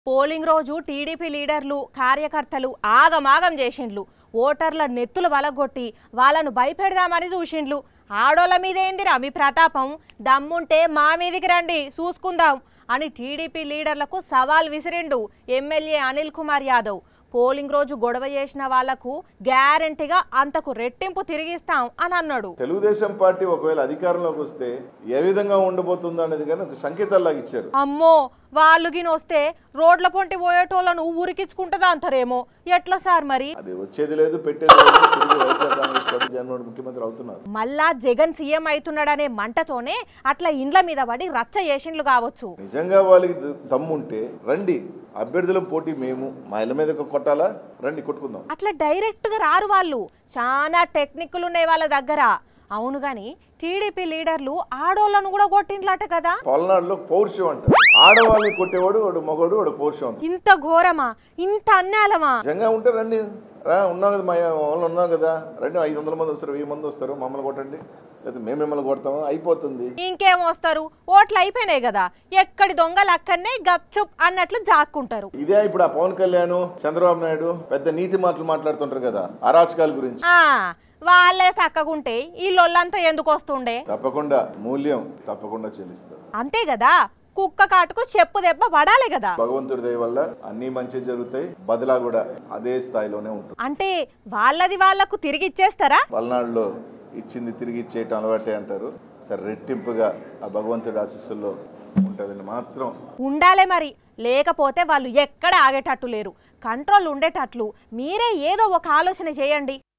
polling రోజు TDP లీడర్లు కార్యకర్తలు ఆగమాగం చేసిండ్లు ఓటర్ల నెత్తులు వలగొట్టి వాళ్ళను భయపెడదామని చూసిండ్లు ఆడోళ్ళ మీద ఏందిరా మీ ప్రతాపం దమ్ముంటే మా మీదికి రండి చూసుకుందాం అని టీడీపీ లీడర్లకు సవాల్ విసిరిండు ఎమ్మెల్యే అనిల్ కుమార్ యాదవ్ పోలింగ్ రోజు గొడవ చేసిన వాళ్లకు గ్యారంటీగా అంతకు రెట్టింపు తిరిగిస్తాం అని అన్నాడు తెలుగుదేశం పార్టీ ఒకవేళ అధికారంలోకి వస్తే ఏ విధంగా ఉండబోతుందో అనేది కానీ ఒక సంకేతాల్లాగా ఇచ్చారు అమ్మో వాళ్ళు గిన వస్తే రోడ్ల పొంటి పోయేటోళ్ళను ఉరికించుకుంటుందా అంటారేమో ఎట్లా సార్ మరి అది వచ్చేది లేదు పెట్టేది లేదు తిరిగి వైఎస్ఆర్ కాంగ్రెస్ పార్టీ జగన్మోహన్ ముఖ్యమంత్రి అవుతున్నారు మళ్ళా జగన్ సీఎం అవుతున్నాడనే మంటతోనే అట్లా ఇండ్ల మీద పడి రచ్చ చేసిండ్లు కావచ్చు నిజంగా వాళ్ళకి ద- దమ్ముంటే రండి అభ్యర్థుల పోటీ మేము మా ఇళ్ళ మీద కొట్టాలా రండి కొట్టుకుందాం అట్లా డైరెక్ట్ గా రారు వాళ్ళు చాలా టెక్నిక్లు ఉన్నాయి వాళ్ళ దగ్గర అవును గాని టీడీపీ లీడర్లు ఆడోళ్ళను కూడా కొట్టిండ్లట కదా పల్నాడులో పౌరుషం అంటారు ఆడవాళ్ళని కొట్టేవాడు వాడు మగవాడు వాడు పౌరుషం అంటారు ఇంత ఘోరమా ఇంత అన్యాలమా నిజంగా ఉంటే రండి రా ఉన్నాం కదా మా వాళ్ళు ఉన్నాం కదా రండి ఐదు వందల మంది వస్తారు వెయ్యి మంది వస్తారు మమ్మల్ని కొట్టండి లేదా మేము మిమ్మల్ని కొడతాము అయిపోతుంది ఇంకేం వస్తారు ఓట్లు అయిపోయినాయి కదా ఎక్కడి దొంగలు అక్కడనే గప్చుప్ అన్నట్లు జాక్కుంటారు ఇదే ఇప్పుడు ఆ పవన్ కళ్యాణ్ చంద్రబాబు నాయుడు పెద్ద నీతి మాటలు మాట్లాడుతుంటారు కదా అరాచకాల గురించి ఆ వాళ్ళే చక్కగుంటే ఈ లొల్లంతా ఎందుకు వస్తుండే తప్పకుండా మూల్యం తప్పకుండా చెల్లిస్తారు అంతే కదా కుక్క కాటుకు చెప్పు దెబ్బ పడాలి కదా భగవంతుడి దయ వల్ల అన్ని మంచి జరుగుతాయి బదిలా కూడా అదే స్థాయిలోనే ఉంటుంది అంటే వాళ్ళది వాళ్ళకు తిరిగి ఇచ్చేస్తారా పల్నాడులో ఇచ్చింది తిరిగి ఇచ్చేయటం అలవాటే అంటారు సరే రెట్టింపుగా ఆ భగవంతుడి ఆశీస్సుల్లో ఉంటుందని మాత్రం ఉండాలే మరి లేకపోతే వాళ్ళు ఎక్కడ ఆగేటట్టు లేరు కంట్రోల్ ఉండేటట్లు మీరే ఏదో ఒక ఆలోచన చేయండి